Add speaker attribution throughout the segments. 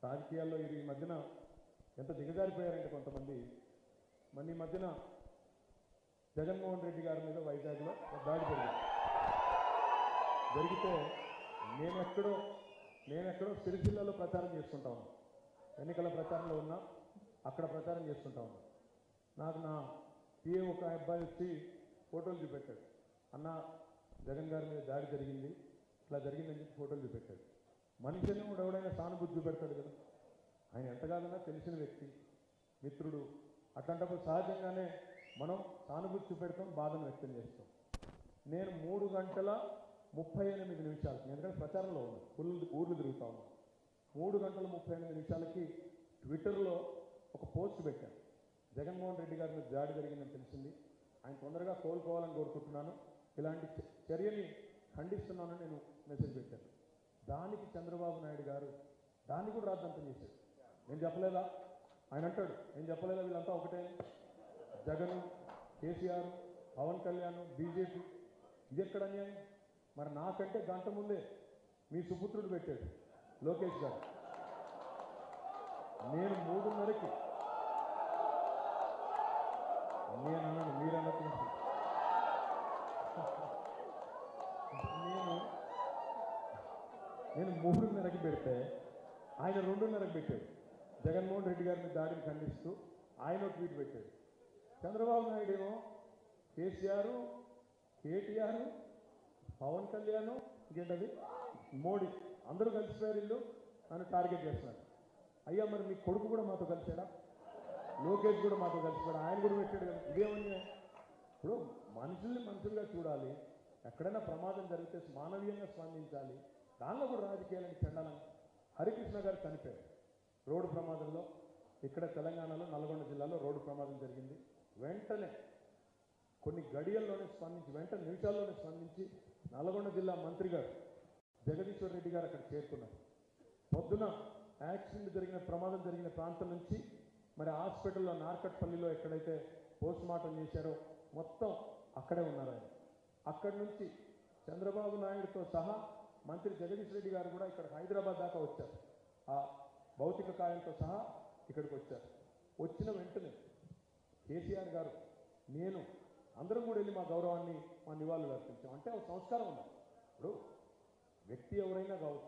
Speaker 1: రాజకీయాల్లో ఇది ఈ మధ్యన ఎంత దిగజారిపోయారంటే కొంతమంది మన ఈ మధ్యన జగన్మోహన్ రెడ్డి గారి మీద వైజాగ్లో ఒక దాడి జరిగింది జరిగితే నేనెక్కడో నేనెక్కడో సిరిసిల్లలో ప్రచారం చేసుకుంటా ఉన్నా ఎన్నికల ప్రచారంలో ఉన్నా అక్కడ ప్రచారం చేసుకుంటా ఉన్నా నాకు నా పిఏ ఒక అబ్బాయి వచ్చి ఫోటోలు చూపెట్టాడు అన్న జగన్ గారి మీద దాడి జరిగింది ఇట్లా జరిగిందని చెప్పి ఫోటోలు చూపెట్టాడు మనిషిని కూడా ఎవడైనా సానుభూతి చూపెడతాడు కదా ఆయన ఎంతగానో తెలిసిన వ్యక్తి మిత్రుడు అట్లాంటప్పుడు సహజంగానే మనం సానుభూతి చూపెడతాం బాధను వ్యక్తం చేస్తాం నేను మూడు గంటల ముప్పై ఎనిమిది నిమిషాలకి ఎందుకంటే ప్రచారంలో ఉన్నాను ఊర్లు ఊర్లు తిరుగుతా ఉన్నాను మూడు గంటల ముప్పై ఎనిమిది నిమిషాలకి ట్విట్టర్లో ఒక పోస్ట్ పెట్టాను జగన్మోహన్ రెడ్డి గారి మీద దాడి జరిగిందని తెలిసింది ఆయన తొందరగా కోలుకోవాలని కోరుకుంటున్నాను ఇలాంటి చ- చర్యని ఖండిస్తున్నానని నేను మెసేజ్ పెట్టాను దానికి చంద్రబాబు నాయుడు గారు దాన్ని కూడా రాద్దంతం చేశాడు నేను చెప్పలేదా ఆయన అంటాడు నేను చెప్పలేదా వీళ్ళంతా ఒకటే జగన్ కేసీఆర్ పవన్ కళ్యాణ్ బీజేపీ ఇది ఎక్కడ అన్యాయం మరి నాకంటే గంట ముందే మీ సుపుత్రుడు పెట్టాడు లోకేష్ గారు నేను మూడున్నరకి నేను అన్నాను మీరు అన్నట్టు నేను నేను మూడున్నరకి పెడితే ఆయన రెండున్నరకు పెట్టాడు జగన్మోహన్ రెడ్డి గారిని దాడిని ఖండిస్తూ ఆయన ఒక ట్వీట్ పెట్టాడు చంద్రబాబు నాయుడు ఏమో కేసీఆర్ కేటీఆర్ పవన్ కళ్యాణ్ ఇంకేంటది మోడీ అందరూ కలిసిపోయారు ఇల్లు నన్ను టార్గెట్ చేస్తున్నారు అయ్యా మరి మీ కొడుకు కూడా మాతో కలిసాడా లోకేష్ కూడా మాతో కలిసిపోయాడు ఆయన కూడా పెట్టాడు కదా ఇదేమన్నా ఇప్పుడు మనుషుల్ని మనుషులుగా చూడాలి ఎక్కడైనా ప్రమాదం జరిగితే మానవీయంగా స్పందించాలి దానిలో కూడా రాజకీయాలని చెండాలని హరికృష్ణ గారు చనిపోయారు రోడ్డు ప్రమాదంలో ఇక్కడ తెలంగాణలో నల్గొండ జిల్లాలో రోడ్డు ప్రమాదం జరిగింది వెంటనే కొన్ని గడియల్లోనే స్పందించి వెంట నిమిషాల్లోనే స్పందించి నల్గొండ జిల్లా మంత్రి గారు జగదీశ్వర్ రెడ్డి గారు అక్కడ చేరుకున్నారు పొద్దున యాక్సిడెంట్ జరిగిన ప్రమాదం జరిగిన ప్రాంతం నుంచి మరి హాస్పిటల్లో నార్కట్పల్లిలో ఎక్కడైతే పోస్ట్ మార్టం చేశారో మొత్తం అక్కడే ఉన్నారు ఆయన అక్కడి నుంచి చంద్రబాబు నాయుడుతో సహా మంత్రి జగదీష్ రెడ్డి గారు కూడా ఇక్కడ హైదరాబాద్ దాకా వచ్చారు ఆ భౌతిక కాయంతో సహా ఇక్కడికి వచ్చారు వచ్చిన వెంటనే కేసీఆర్ గారు నేను అందరం కూడా వెళ్ళి మా గౌరవాన్ని మా నివాళులు అర్పించాం అంటే ఒక సంస్కారం ఉంది ఇప్పుడు వ్యక్తి ఎవరైనా కావచ్చు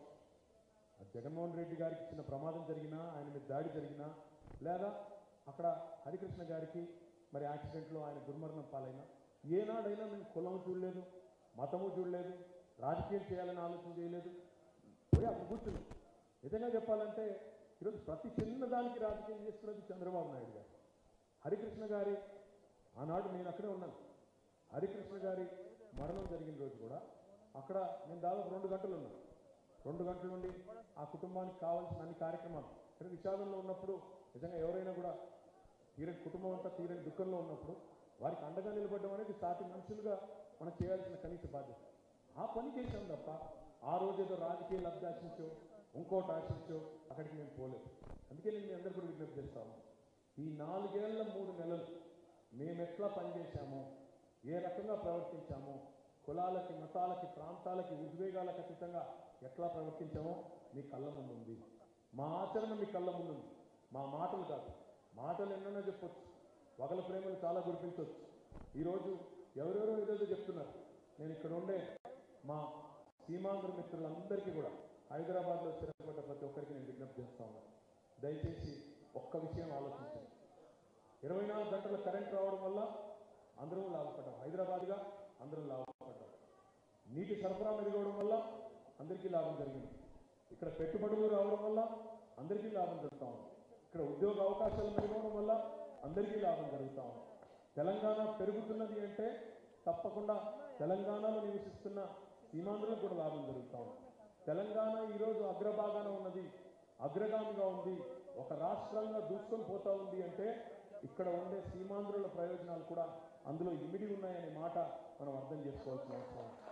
Speaker 1: ఆ జగన్మోహన్ రెడ్డి గారికి చిన్న ప్రమాదం జరిగినా ఆయన మీద దాడి జరిగినా లేదా అక్కడ హరికృష్ణ గారికి మరి యాక్సిడెంట్లో ఆయన దుర్మరణం పాలైనా ఏనాడైనా మేము కులం చూడలేదు మతము చూడలేదు రాజకీయం చేయాలని ఆలోచన చేయలేదు పోయి అక్కడ కూర్చున్నాం నిజంగా చెప్పాలంటే ఈరోజు ప్రతి చిన్నదానికి రాజకీయం చేస్తున్నది చంద్రబాబు నాయుడు గారు హరికృష్ణ గారి ఆనాడు నేను అక్కడే ఉన్నాను హరికృష్ణ గారి మరణం జరిగిన రోజు కూడా అక్కడ నేను దాదాపు రెండు గంటలు ఉన్నాను రెండు గంటల నుండి ఆ కుటుంబానికి కావాల్సిన అన్ని కార్యక్రమాలు ఇక్కడ విషాదంలో ఉన్నప్పుడు నిజంగా ఎవరైనా కూడా తీరని కుటుంబం అంతా తీరని దుఃఖంలో ఉన్నప్పుడు వారికి అండగా నిలబడడం అనేది సాటి మనుషులుగా మనం చేయాల్సిన కనీస బాధ్యత ఆ పని చేశాం తప్ప ఆ రోజు ఏదో రాజకీయ లబ్ధి ఆశించో ఇంకోటి ఆశించో అక్కడికి మేము పోలేదు అందుకే నేను మీ అందరు కూడా విజ్ఞప్తి చేస్తాము ఈ నాలుగేళ్ల మూడు నెలలు మేము ఎట్లా పనిచేశామో ఏ రకంగా ప్రవర్తించామో కులాలకి మతాలకి ప్రాంతాలకి ఉద్వేగాలకు అతీతంగా ఎట్లా ప్రవర్తించామో మీ కళ్ళ ముందు ఉంది మా ఆచరణ మీ కళ్ళ ముందు ఉంది మా మాటలు కాదు మాటలు ఎన్నైనా చెప్పొచ్చు వగల ప్రేమలు చాలా గురిపించవచ్చు ఈరోజు ఎవరెవరో ఏదేదో చెప్తున్నారు నేను ఇక్కడ ఉండే మా సీమాంధ్ర మిత్రులందరికీ కూడా హైదరాబాద్లో స్థిరపడ్డ ప్రతి ఒక్కరికి నేను విజ్ఞప్తి చేస్తా ఉన్నాను దయచేసి ఒక్క విషయం ఆలోచించండి ఇరవై నాలుగు గంటల కరెంట్ రావడం వల్ల అందరం లాభపడ్డాం హైదరాబాద్గా అందరం లాభపడ్డాం నీటి సరఫరా మెరుగవడం వల్ల అందరికీ లాభం జరిగింది ఇక్కడ పెట్టుబడులు రావడం వల్ల అందరికీ లాభం జరుగుతా ఉంది ఇక్కడ ఉద్యోగ అవకాశాలు మెరుగవడం వల్ల అందరికీ లాభం జరుగుతా ఉంది తెలంగాణ పెరుగుతున్నది అంటే తప్పకుండా తెలంగాణలో నివసిస్తున్న సీమాంధ్రులకు కూడా లాభం జరుగుతా ఉంది తెలంగాణ ఈరోజు అగ్రభాగాన ఉన్నది అగ్రగామిగా ఉంది ఒక రాష్ట్రంగా దూసుకొని పోతా ఉంది అంటే ఇక్కడ ఉండే సీమాంధ్రుల ప్రయోజనాలు కూడా అందులో ఇమిడి ఉన్నాయనే మాట మనం అర్థం చేసుకోవాల్సిన అవసరం ఉంది.